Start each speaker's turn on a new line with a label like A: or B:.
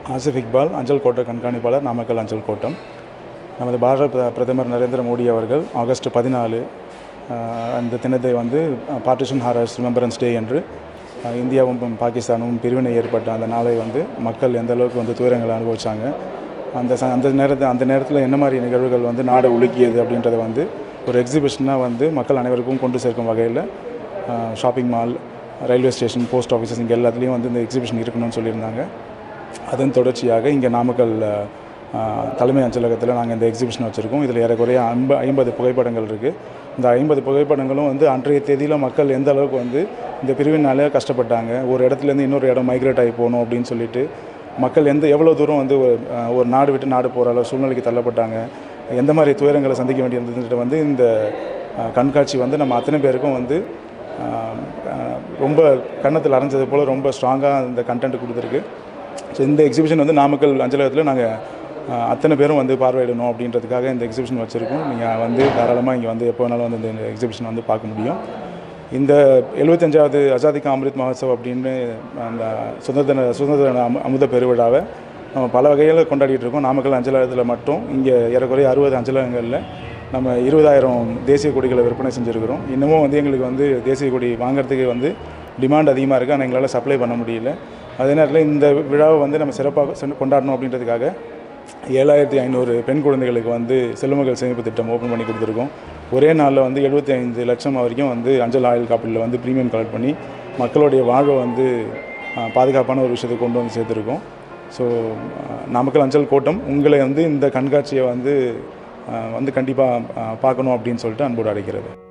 A: ஆசிஃப் இக்பால் அஞ்சல் கோட்ட கண்காணிப்பாளர் நாமக்கல் அஞ்சல் கோட்டம் நமது பாரத பிர- பிரதமர் நரேந்திர மோடி அவர்கள் ஆகஸ்ட் பதினாலு அந்த தினத்தை வந்து பார்ட்டிஷன் ஹாரர்ஸ் ரிமெம்பரன்ஸ் டே என்று அஹ், இந்தியாவும் ப- பாகிஸ்தானும் பிரிவினை ஏற்பட்ட அந்த நாளை வந்து மக்கள் எந்த அளவுக்கு வந்து துயரங்களை அனுபவிச்சாங்க அந்த ச அந்த நேரத்தை அந்த நேரத்தில் என்ன மாதிரி நிகழ்வுகள் வந்து நாடை உலுக்கியது அப்படின்றத வந்து ஒரு எக்ஸிபிஷனாக வந்து மக்கள் அனைவருக்கும் கொண்டு சேர்க்கும் வகையில் shopping mall railway station post offices இங்கே எல்லாத்துலேயும் வந்து இந்த எக்ஸிபிஷன் இருக்கணும்னு சொல்லியிருந்தாங்க அதன் தொடர்ச்சியாக இங்கே நாமக்கல் அஹ், தலைமை அஞ்சலகத்தில் நாங்கள் இந்த எக்ஸிபிஷன் வச்சுருக்கோம் இதில் ஏறக்குறைய ஐம்ப ஐம்பது புகைப்படங்கள் இருக்குது இந்த ஐம்பது புகைப்படங்களும் வந்து அன்றைய தேதியில் மக்கள் எந்த அளவுக்கு வந்து இந்த பிரிவினாலே கஷ்டப்பட்டாங்க ஒரு இடத்துலேருந்து இன்னொரு இடம் மைக்ரேட் ஆகி போகணும் அப்படின்னு சொல்லிட்டு மக்கள் எந்த எவ்வளோ தூரம் வந்து ஒரு, அஹ், ஒரு நாடு விட்டு நாடு போகிற அளவு சூழ்நிலைக்கு தள்ளப்பட்டாங்க எந்த மாதிரி துயரங்களை சந்திக்க வேண்டியிருந்ததுன்றது வந்து இந்த அஹ், கண்காட்சி வந்து நம்ம அத்தனை பேருக்கும் வந்து அஹ், அஹ், ரொம்ப கன்னத்தில் அரைஞ்சது போல் ரொம்ப ஸ்ட்ராங்காக இந்த கண்டென்ட் கொடுத்துருக்கு ஸோ இந்த எக்ஸிபிஷன் வந்து நாமக்கல் அஞ்சலகத்தில் நாங்கள் அத்தனை பேரும் வந்து பார்வையிடணும் அப்படின்றதுக்காக இந்த எக்ஸிபிஷன் வச்சுருக்கோம் நீங்கள் வந்து தாராளமாக இங்கே வந்து எப்போ வேணாலும் வந்து இந்த எக்ஸிபிஷன் வந்து பார்க்க முடியும் இந்த எழுபத்தஞ்சாவது அசாதி கா அமிர்த் மஹோத்சவ் அப்படின்னு அந்த சுதந்திர சுதந்திர அமு அமுத பெருவிழாவை நம்ம பல வகையில் கொண்டாடிட்டு இருக்கோம் நாமக்கல் அஞ்சலகத்தில் மட்டும் இங்கே ஏறக்குறைய அறுபது அஞ்சலகங்களில் நம்ம இருபதாயிரம் தேசிய கொடிகளை விற்பனை செஞ்சுருக்கிறோம் இன்னமும் வந்து எங்களுக்கு வந்து தேசிய கொடி வாங்குறதுக்கு வந்து டிமாண்ட் அதிகமாக இருக்குது ஆனால் எங்களால் சப்ளை பண்ண முடியல அதே நேரத்தில் இந்த விழாவை வந்து நம்ம சிறப்பாக சென்று கொண்டாடணும் அப்படின்றதுக்காக ஏழாயிரத்தி ஐநூறு பெண் குழந்தைகளுக்கு வந்து செல்வமகள் சேமிப்பு திட்டம் ஓப்பன் பண்ணி கொடுத்துருக்கோம் ஒரே நாளில் வந்து எழுபத்தி ஐந்து லட்சம் வரைக்கும் வந்து அஞ்சல் ஆயுள் காப்பீடில் வந்து ப்ரீமியம் கலெக்ட் பண்ணி மக்களுடைய வாழ்வை வந்து ஆஹ், பாதுகாப்பான ஒரு விஷயத்தை கொண்டு வந்து சேர்த்துருக்கோம் ஸோ நாமக்கல் அஞ்சல் கோட்டம் உங்களை வந்து இந்த கண்காட்சியை வந்து ஆஹ், வந்து கண்டிப்பாக பார்க்கணும் அப்படின்னு சொல்லிட்டு அன்போடு அழைக்கிறது